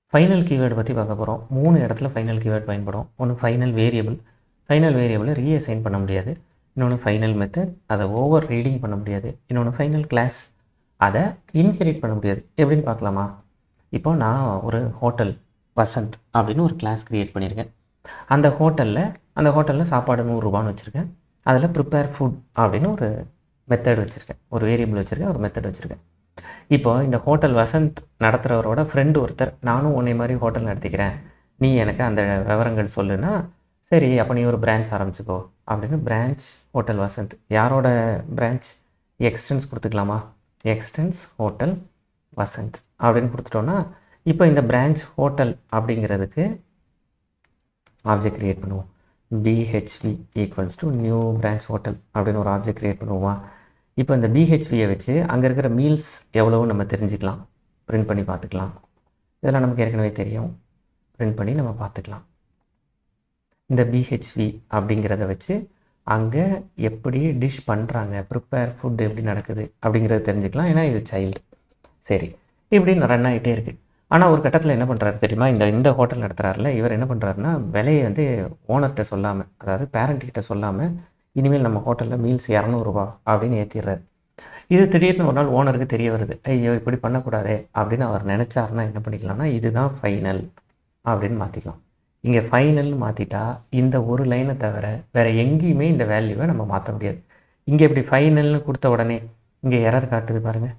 final keyword பற்றி பார்க்க போகிறோம் மூணு இடத்துல ஃபைனல் கீவேர்டு பயன்படும் ஒன்று ஃபைனல் வேரியபிள் ஃபைனல் வேரியபிளை ரீஅசைன் பண்ண முடியாது இன்னொன்று ஃபைனல் மெத்தட் அதை ஓவர் ரீடிங் பண்ண முடியாது இன்னொன்று ஃபைனல் கிளாஸ் அதை இன்ஹெரிட் பண்ண முடியாது எப்படின்னு பார்க்கலாமா இப்போ நான் ஒரு ஹோட்டல் வசந்த் அப்படின்னு ஒரு கிளாஸ் க்ரியேட் பண்ணியிருக்கேன் அந்த ஹோட்டலில் அந்த ஹோட்டலில் சாப்பாடு நூறுரூபான்னு வச்சுருக்கேன் அதில் ப்ரிப்பேர் ஃபுட் அப்படின்னு ஒரு மெத்தட் வச்சுருக்கேன் ஒரு வேரியபிள் வச்சுருக்கேன் ஒரு மெத்தட் வச்சுருக்கேன் இப்போ இந்த ஹோட்டல் வசந்த் நடத்துகிறவரோட ஃப்ரெண்டு ஒருத்தர் நானும் உன்னை மாதிரி ஹோட்டல் நடத்திக்கிறேன் நீ எனக்கு அந்த விவரங்கள் சொல்லுன்னா சரி அப்போ நீ ஒரு பிரான்ச் ஆரம்பிச்சுக்கோ அப்படின்னு பிரான்ச் ஹோட்டல் வசந்த் யாரோட பிரான்ச் எக்ஸ்டென்ஸ் கொடுத்துக்கலாமா எக்ஸ்டென்ஸ் ஹோட்டல் வசந்த் அப்படின்னு கொடுத்துட்டோன்னா இப்போ இந்த பிரான்ச் ஹோட்டல் அப்படிங்கிறதுக்கு ஆப்ஜெக்ட் க்ரியேட் பண்ணுவோம் BHV equals to new branch hotel அப்படின்னு ஒரு ஆப்ஜெக்ட் க்ரியேட் பண்ணுவோமா இப்போ இந்த பிஹெச்பியை வச்சு அங்கே இருக்கிற மீல்ஸ் எவ்வளவு நம்ம தெரிஞ்சுக்கலாம் பிரிண்ட் பண்ணி பார்த்துக்கலாம் இதெல்லாம் நமக்கு ஏற்கனவே தெரியும் பிரிண்ட் பண்ணி நம்ம பார்த்துக்கலாம் இந்த பிஹெச்வி அப்படிங்கிறத வச்சு அங்கே எப்படி டிஷ் பண்ணுறாங்க ப்ரிப்பேர் ஃபுட் எப்படி நடக்குது அப்படிங்கிறத தெரிஞ்சுக்கலாம் ஏன்னா இது சைல்டு சரி இப்படி ரன் ஆகிட்டே இருக்குது ஆனால் ஒரு கட்டத்தில் என்ன பண்ணுறாரு தெரியுமா இந்த இந்த ஹோட்டல் நடத்துகிறாருல இவர் என்ன பண்ணுறாருன்னா விலையை வந்து ஓனர்கிட்ட சொல்லாமல் அதாவது பேரண்ட்கிட்ட சொல்லாமல் இனிமேல் நம்ம ஹோட்டலில் மீல்ஸ் இரநூறுபா அப்படின்னு ஏற்றிடுறாரு இது திடீர்னு ஒரு நாள் ஓனருக்கு தெரிய வருது ஐயோ இப்படி பண்ணக்கூடாதே அப்படின்னு அவர் நினச்சாருன்னா என்ன பண்ணிக்கலாம்னா இதுதான் ஃபைனல் அப்படின்னு மாற்றிக்கலாம் இங்கே ஃபைனல்னு மாற்றிட்டா இந்த ஒரு லைனை தவிர வேறு எங்கேயுமே இந்த வேல்யூவை நம்ம மாற்ற முடியாது இங்கே இப்படி ஃபைனல்னு கொடுத்த உடனே இங்கே எரர் காட்டுது பாருங்கள்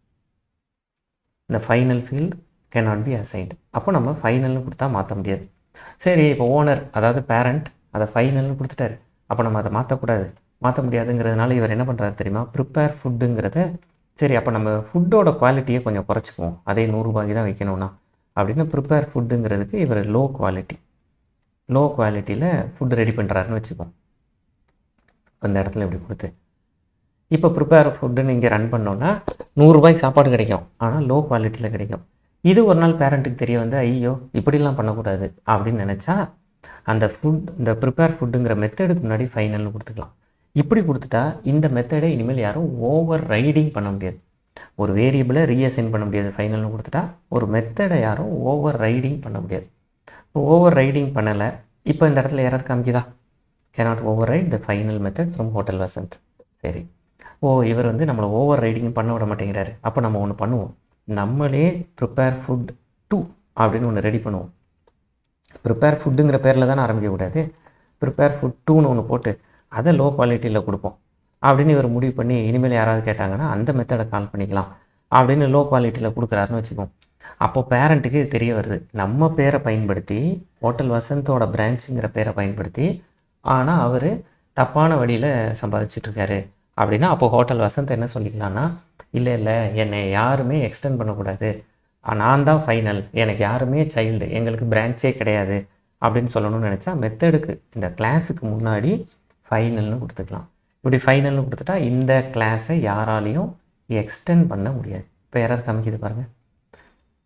இந்த final field cannot be assigned அப்போ நம்ம ஃபைனல்னு கொடுத்தா மாற்ற முடியாது சரி இப்போ ஓனர் அதாவது பேரண்ட் அதை ஃபைனல்னு கொடுத்துட்டாரு அப்போ நம்ம அதை மாற்றக்கூடாது மாற்ற முடியாதுங்கிறதுனால இவர் என்ன பண்ணுறாரு தெரியுமா ப்ரிப்பேர் ஃபுட்டுங்கிறத சரி அப்போ நம்ம ஃபுட்டோட குவாலிட்டியை கொஞ்சம் குறைச்சிக்குவோம் அதே நூறுரூபாய்க்கு தான் வைக்கணும்னா அப்படின்னு ப்ரிப்பேர் ஃபுட்டுங்கிறதுக்கு இவர் லோ குவாலிட்டி லோ குவாலிட்டியில் ஃபுட்டு ரெடி பண்ணுறாருன்னு வச்சுப்போம் இந்த இடத்துல இப்படி கொடுத்து இப்போ ப்ரிப்பேர் ஃபுட்டுன்னு இங்கே ரன் பண்ணோன்னா நூறுரூபாய்க்கு சாப்பாடு கிடைக்கும் ஆனால் லோ குவாலிட்டியில் கிடைக்கும் இது ஒரு நாள் பேரண்ட்டுக்கு தெரிய வந்து ஐயோ இப்படிலாம் பண்ணக்கூடாது அப்படின்னு நினச்சா அந்த ஃபுட் இந்த ப்ரிப்பேர் ஃபுட்டுங்கிற மெத்தடுக்கு முன்னாடி ஃபைனல்னு கொடுத்துக்கலாம் இப்படி கொடுத்துட்டா இந்த மெத்தடை இனிமேல் யாரும் ஓவர் ரைடிங் பண்ண முடியாது ஒரு வேரியபிளை ரீஅசைன் பண்ண முடியாது ஃபைனல்னு கொடுத்துட்டா ஒரு மெத்தடை யாரும் ஓவர் ரைடிங் பண்ண முடியாது ஓவர் ரைடிங் பண்ணலை இப்போ இந்த இடத்துல யாராவது காமிக்குதா cannot override the final method from hotel Vasanth சரி ஓ இவர் வந்து நம்மளை ஓவர் ரைடிங் பண்ண விட மாட்டேங்கிறாரு அப்போ நம்ம ஒன்று பண்ணுவோம் நம்மளே ப்ரிப்பேர் ஃபுட் டூ அப்படின்னு ஒன்று ரெடி பண்ணுவோம் ப்ரிப்பேர் ஃபுட்டுங்கிற பேரில் தானே ஆரம்பிக்கக்கூடாது ப்ரிப்பேர் ஃபுட் டூன்னு ஒன்று போட்டு அதை லோ குவாலிட்டியில் கொடுப்போம் அப்படின்னு இவர் முடிவு பண்ணி இனிமேல் யாராவது கேட்டாங்கன்னா அந்த மெத்தடை கால் பண்ணிக்கலாம் அப்படின்னு லோ குவாலிட்டியில் கொடுக்குறாருன்னு வச்சுக்கோம் அப்போது பேரண்ட்டுக்கு இது தெரிய வருது நம்ம பேரை பயன்படுத்தி ஹோட்டல் வசந்தோட பிரான்ச்சுங்கிற பேரை பயன்படுத்தி ஆனால் அவர் தப்பான வழியில் சம்பாதிச்சிட்ருக்காரு அப்படின்னா அப்போ ஹோட்டல் வசந்த் என்ன சொல்லிக்கலாம்னா இல்லை இல்லை என்னை யாருமே எக்ஸ்டெண்ட் பண்ணக்கூடாது நான் தான் ஃபைனல் எனக்கு யாருமே சைல்டு எங்களுக்கு பிரான்ச்சே கிடையாது அப்படின்னு சொல்லணும்னு நினச்சா மெத்தடுக்கு இந்த கிளாஸுக்கு முன்னாடி ஃபைனல்னு கொடுத்துக்கலாம் இப்படி ஃபைனல்னு கொடுத்துட்டா இந்த கிளாஸை யாராலையும் எக்ஸ்டெண்ட் பண்ண முடியாது இப்போ யாராவது காமிக்குது பாருங்கள்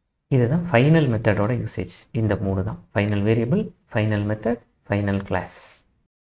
இதுதான் ஃபைனல் மெத்தடோட யூசேஜ் இந்த மூணு தான் final variable final method final class